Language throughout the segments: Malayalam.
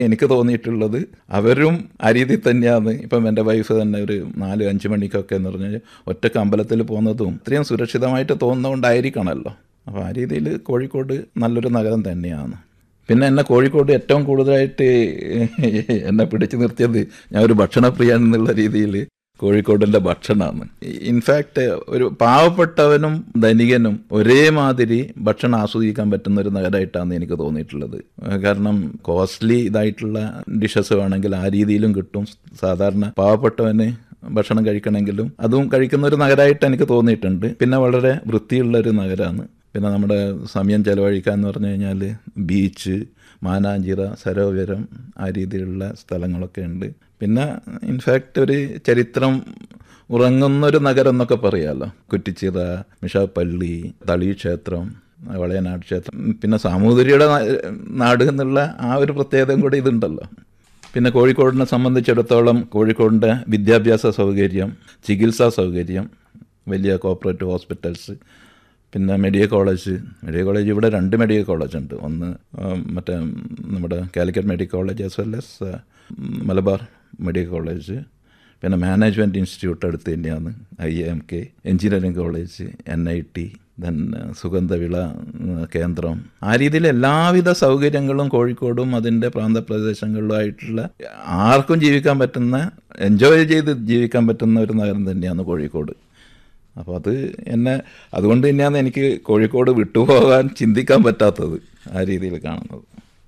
എനിക്ക് തോന്നിയിട്ടുള്ളത് അവരും ആ രീതിയിൽ തന്നെയാണ് ഇപ്പം എൻ്റെ വൈഫ് തന്നെ ഒരു നാല് അഞ്ച് മണിക്കൊക്കെ എന്ന് പറഞ്ഞാൽ ഒറ്റക്ക് അമ്പലത്തിൽ പോകുന്നതും ഇത്രയും സുരക്ഷിതമായിട്ട് തോന്നുന്നതുകൊണ്ടായിരിക്കണമല്ലോ അപ്പോൾ ആ രീതിയിൽ കോഴിക്കോട് നല്ലൊരു നഗരം തന്നെയാണ് പിന്നെ എന്നെ കോഴിക്കോട് ഏറ്റവും കൂടുതലായിട്ട് എന്നെ പിടിച്ചു നിർത്തിയത് ഞാൻ ഒരു ഭക്ഷണപ്രിയൻ എന്നുള്ള രീതിയിൽ കോഴിക്കോടിൻ്റെ ഭക്ഷണമാണ് ഇൻഫാക്റ്റ് ഒരു പാവപ്പെട്ടവനും ധനികനും ഒരേമാതിരി ഭക്ഷണം ആസ്വദിക്കാൻ പറ്റുന്ന ഒരു നഗരമായിട്ടാണ് എനിക്ക് തോന്നിയിട്ടുള്ളത് കാരണം കോസ്റ്റ്ലി ഇതായിട്ടുള്ള ഡിഷസ് വേണമെങ്കിൽ ആ രീതിയിലും കിട്ടും സാധാരണ പാവപ്പെട്ടവന് ഭക്ഷണം കഴിക്കണമെങ്കിലും അതും കഴിക്കുന്ന ഒരു നഗരമായിട്ട് എനിക്ക് തോന്നിയിട്ടുണ്ട് പിന്നെ വളരെ വൃത്തിയുള്ള ഒരു നഗരമാണ് പിന്നെ നമ്മുടെ സമയം ചെലവഴിക്കുക എന്ന് പറഞ്ഞു കഴിഞ്ഞാൽ ബീച്ച് മാനാഞ്ചിറ സരോവരം ആ രീതിയിലുള്ള സ്ഥലങ്ങളൊക്കെ ഉണ്ട് പിന്നെ ഇൻഫാക്റ്റ് ഒരു ചരിത്രം ഉറങ്ങുന്നൊരു നഗരം എന്നൊക്കെ പറയാമല്ലോ കുറ്റിച്ചിറ മിഷാപ്പള്ളി തളി ക്ഷേത്രം വളയനാട് ക്ഷേത്രം പിന്നെ സാമൂതിരിയുടെ നാട് എന്നുള്ള ആ ഒരു പ്രത്യേകതയും കൂടി ഇതുണ്ടല്ലോ പിന്നെ കോഴിക്കോടിനെ സംബന്ധിച്ചിടത്തോളം കോഴിക്കോടിൻ്റെ വിദ്യാഭ്യാസ സൗകര്യം ചികിത്സാ സൗകര്യം വലിയ കോപ്പറേറ്റീവ് ഹോസ്പിറ്റൽസ് പിന്നെ മെഡിക്കൽ കോളേജ് മെഡിക്കൽ കോളേജ് ഇവിടെ രണ്ട് മെഡിക്കൽ കോളേജ് ഉണ്ട് ഒന്ന് മറ്റേ നമ്മുടെ Calicut medical college as well as Malabar medical college പിന്നെ മാനേജ്മെൻറ്റ് ഇൻസ്റ്റിറ്റ്യൂട്ട് അടുത്ത് തന്നെയാണ് I M K engineering college N I T then സുഗന്ധവിള കേന്ദ്രം ആ രീതിയിൽ എല്ലാവിധ സൗകര്യങ്ങളും കോഴിക്കോടും അതിൻ്റെ പ്രാന്തപ്രദേശങ്ങളിലുമായിട്ടുള്ള ആർക്കും ജീവിക്കാൻ പറ്റുന്ന എൻജോയ് ചെയ്ത് ജീവിക്കാൻ പറ്റുന്ന ഒരു നഗരം തന്നെയാണ് കോഴിക്കോട് അപ്പോൾ അത് എന്നെ അതുകൊണ്ട് തന്നെയാണ് എനിക്ക് കോഴിക്കോട് വിട്ടുപോകാൻ ചിന്തിക്കാൻ പറ്റാത്തത് ആ രീതിയിൽ കാണുന്നത്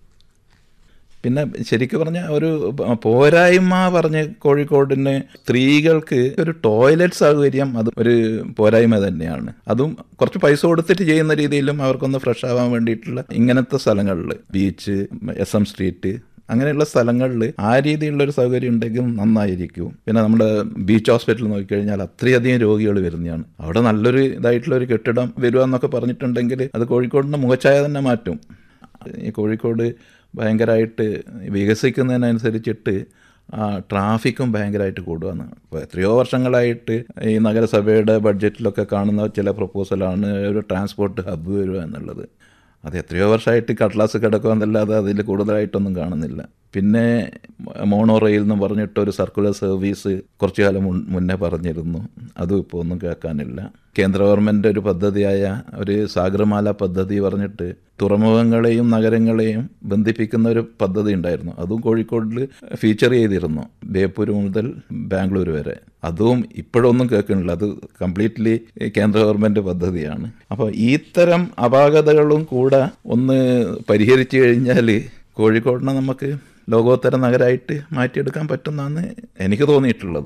പിന്നെ ശരിക്കും പറഞ്ഞാൽ ഒരു പോരായ്മ പറഞ്ഞ് കോഴിക്കോടിന് സ്ത്രീകൾക്ക് ഒരു ടോയ്ലറ്റ് സൗകര്യം അത് ഒരു പോരായ്മ തന്നെയാണ് അതും കുറച്ച് പൈസ കൊടുത്തിട്ട് ചെയ്യുന്ന രീതിയിലും അവർക്കൊന്ന് ഫ്രഷ് ആവാൻ വേണ്ടിയിട്ടുള്ള ഇങ്ങനത്തെ സ്ഥലങ്ങളിൽ ബീച്ച് എസ് എം സ്ട്രീറ്റ് അങ്ങനെയുള്ള സ്ഥലങ്ങളിൽ ആ രീതിയിലുള്ള ഒരു സൗകര്യം ഉണ്ടെങ്കിൽ നന്നായിരിക്കും പിന്നെ നമ്മുടെ ബീച്ച് ഹോസ്പിറ്റൽ നോക്കിക്കഴിഞ്ഞാൽ അത്രയധികം രോഗികൾ വരുന്നതാണ് അവിടെ നല്ലൊരു ഇതായിട്ടുള്ള ഒരു കെട്ടിടം വരിക എന്നൊക്കെ പറഞ്ഞിട്ടുണ്ടെങ്കിൽ അത് കോഴിക്കോടിൻ്റെ മുഖച്ഛായ തന്നെ മാറ്റും ഈ കോഴിക്കോട് ഭയങ്കരമായിട്ട് വികസിക്കുന്നതിനനുസരിച്ചിട്ട് ട്രാഫിക്കും ഭയങ്കരമായിട്ട് കൂടുകയാണ് ഇപ്പോൾ എത്രയോ വർഷങ്ങളായിട്ട് ഈ നഗരസഭയുടെ ബഡ്ജറ്റിലൊക്കെ കാണുന്ന ചില പ്രപ്പോസലാണ് ഒരു ട്രാൻസ്പോർട്ട് ഹബ്ബ് വരിക എന്നുള്ളത് അത് എത്രയോ വർഷമായിട്ട് കട്ലാസ് കിടക്കുക എന്നല്ലാതെ അതിൽ കൂടുതലായിട്ടൊന്നും കാണുന്നില്ല പിന്നെ മോണോ റെയിൽ എന്ന് പറഞ്ഞിട്ട് ഒരു സർക്കുലർ സർവീസ് കുറച്ചു കാലം മുന്നേ പറഞ്ഞിരുന്നു അതും ഇപ്പോൾ ഒന്നും കേൾക്കാനില്ല കേന്ദ്ര ഗവൺമെൻറ് ഒരു പദ്ധതിയായ ഒരു സാഗർമാല പദ്ധതി പറഞ്ഞിട്ട് തുറമുഖങ്ങളെയും നഗരങ്ങളെയും ബന്ധിപ്പിക്കുന്ന ഒരു പദ്ധതി ഉണ്ടായിരുന്നു അതും കോഴിക്കോടിൽ ഫീച്ചർ ചെയ്തിരുന്നു ബേപ്പൂർ മുതൽ ബാംഗ്ലൂർ വരെ അതും ഇപ്പോഴൊന്നും കേൾക്കുന്നില്ല അത് കംപ്ലീറ്റ്ലി കേന്ദ്ര ഗവൺമെൻറ് പദ്ധതിയാണ് അപ്പോൾ ഇത്തരം അപാകതകളും കൂടെ ഒന്ന് പരിഹരിച്ചു കഴിഞ്ഞാൽ കോഴിക്കോടിനെ നമുക്ക് ലോകോത്തര നഗരമായിട്ട് മാറ്റിയെടുക്കാൻ പറ്റുമെന്നാണ് എനിക്ക് തോന്നിയിട്ടുള്ളത്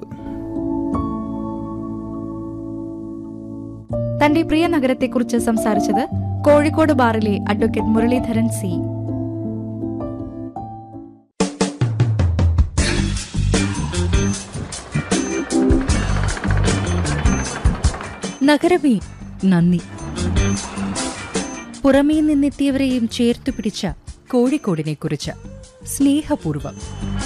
തന്റെ പ്രിയ നഗരത്തെക്കുറിച്ച് സംസാരിച്ചത് കോഴിക്കോട് ബാറിലെ അഡ്വക്കേറ്റ് മുരളീധരൻ സി നഗരമേ നന്ദി പുറമേ നിന്നെത്തിയവരെയും ചേർത്തു പിടിച്ച കോഴിക്കോടിനെ കുറിച്ച് സ്നേഹപൂർവം